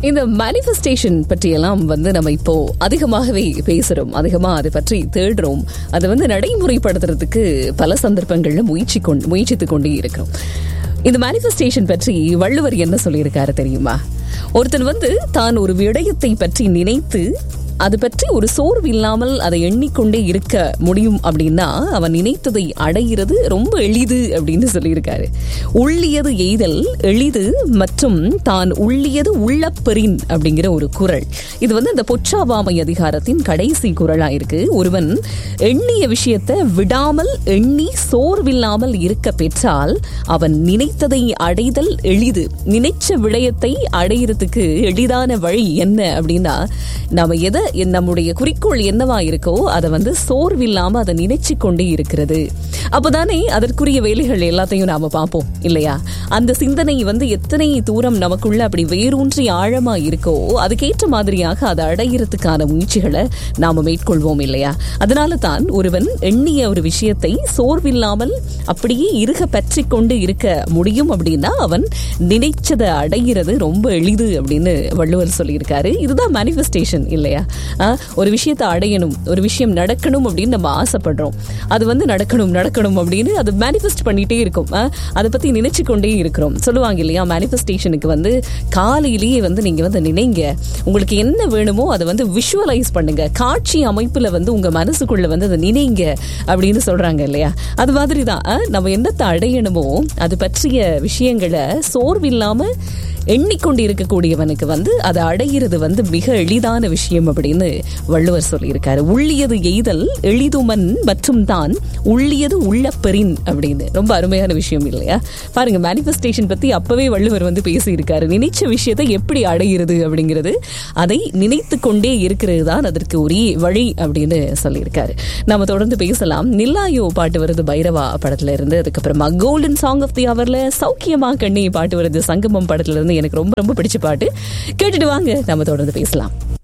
இந்த மேனிஃபெஸ்டேஷன் பற்றியெல்லாம் வந்து நம்ம இப்போ அதிகமாகவே பேசுறோம் அதிகமா அதை பற்றி தேடுறோம் அதை வந்து நடைமுறைப்படுத்துறதுக்கு பல சந்தர்ப்பங்கள்ல முயற்சி கொண்டு முயற்சித்து கொண்டே இருக்கிறோம் இந்த மேனிஃபெஸ்டேஷன் பற்றி வள்ளுவர் என்ன சொல்லியிருக்காரு தெரியுமா ஒருத்தன் வந்து தான் ஒரு விடயத்தை பற்றி நினைத்து அது பற்றி ஒரு சோர்வு இல்லாமல் அதை எண்ணிக்கொண்டே இருக்க முடியும் அப்படின்னா அவன் நினைத்ததை அடைகிறது ரொம்ப எளிது அப்படின்னு சொல்லியிருக்காரு உள்ளியது எய்தல் எளிது மற்றும் தான் உள்ளியது உள்ளப்பெறின் அப்படிங்கிற ஒரு குரல் இது வந்து இந்த பொச்சாவாமை அதிகாரத்தின் கடைசி குரலா இருக்கு ஒருவன் எண்ணிய விஷயத்தை விடாமல் எண்ணி சோர்வில்லாமல் இருக்க பெற்றால் அவன் நினைத்ததை அடைதல் எளிது நினைச்ச விடயத்தை அடையிறதுக்கு எளிதான வழி என்ன அப்படின்னா நாம எதை நம்முடைய குறிக்கோள் என்னவா இருக்கோ அதை வந்து சோர்வில்லாம அதை நினைச்சு கொண்டே இருக்கிறது அப்போதானே அதற்குரிய வேலைகள் எல்லாத்தையும் நாம பார்ப்போம் இல்லையா அந்த சிந்தனை வந்து எத்தனை தூரம் நமக்குள்ள அப்படி வேரூன்றி ஆழமா இருக்கோ அதுக்கேற்ற மாதிரியாக அதை அடையிறதுக்கான முயற்சிகளை நாம மேற்கொள்வோம் இல்லையா அதனால தான் ஒருவன் எண்ணிய ஒரு விஷயத்தை சோர்வில்லாமல் அப்படியே இருக பற்றி கொண்டு இருக்க முடியும் அப்படின்னா அவன் நினைச்சதை அடைகிறது ரொம்ப எளிது அப்படின்னு வள்ளுவர் சொல்லியிருக்காரு இதுதான் மேனிஃபெஸ்டேஷன் இல்லையா ஒரு விஷயத்தை அடையணும் ஒரு விஷயம் நடக்கணும் அப்படின்னு நம்ம ஆசைப்படுறோம் அது வந்து நடக்கணும் நடக்கணும் அப்படின்னு அது மேனிஃபெஸ்ட் பண்ணிட்டே இருக்கும் அதை பத்தி நினைச்சு கொண்டே இருக்கிறோம் சொல்லுவாங்க இல்லையா மேனிஃபெஸ்டேஷனுக்கு வந்து காலையிலேயே வந்து நீங்க வந்து நினைங்க உங்களுக்கு என்ன வேணுமோ அதை வந்து விஷுவலைஸ் பண்ணுங்க காட்சி அமைப்புல வந்து உங்க மனசுக்குள்ள வந்து அதை நினைங்க அப்படின்னு சொல்றாங்க இல்லையா அது மாதிரி தான் நம்ம என்னத்தை அடையணுமோ அது பற்றிய விஷயங்களை சோர்வில்லாம எண்ணிக்கொண்டு இருக்கக்கூடியவனுக்கு வந்து அதை அடையிறது வந்து மிக எளிதான விஷயம் அப்படின்னு வள்ளுவர் சொல்லியிருக்காரு உள்ளியது எய்தல் எளிதுமன் மற்றும் தான் உள்ளியது உள்ள பெறின் அப்படின்னு ரொம்ப அருமையான விஷயம் இல்லையா பாருங்க மேனிஃபெஸ்டேஷன் பத்தி அப்பவே வள்ளுவர் வந்து பேசியிருக்காரு நினைச்ச விஷயத்தை எப்படி அடையிறது அப்படிங்கிறது அதை நினைத்து கொண்டே இருக்கிறது தான் அதற்கு உரிய வழி அப்படின்னு சொல்லியிருக்காரு நம்ம தொடர்ந்து பேசலாம் நில்லாயோ பாட்டு வருது பைரவா படத்துல இருந்து அதுக்கப்புறமா கோல்டன் சாங் ஆஃப் தி அவர்ல சௌக்கியமா கண்ணி பாட்டு வருது சங்கமம் படத்துல இருந்து எனக்கு ரொம்ப ரொம்ப பிடிச்ச பாட்டு கேட்டுட்டு வாங்க நம்ம தொடர்ந்து பேசலாம்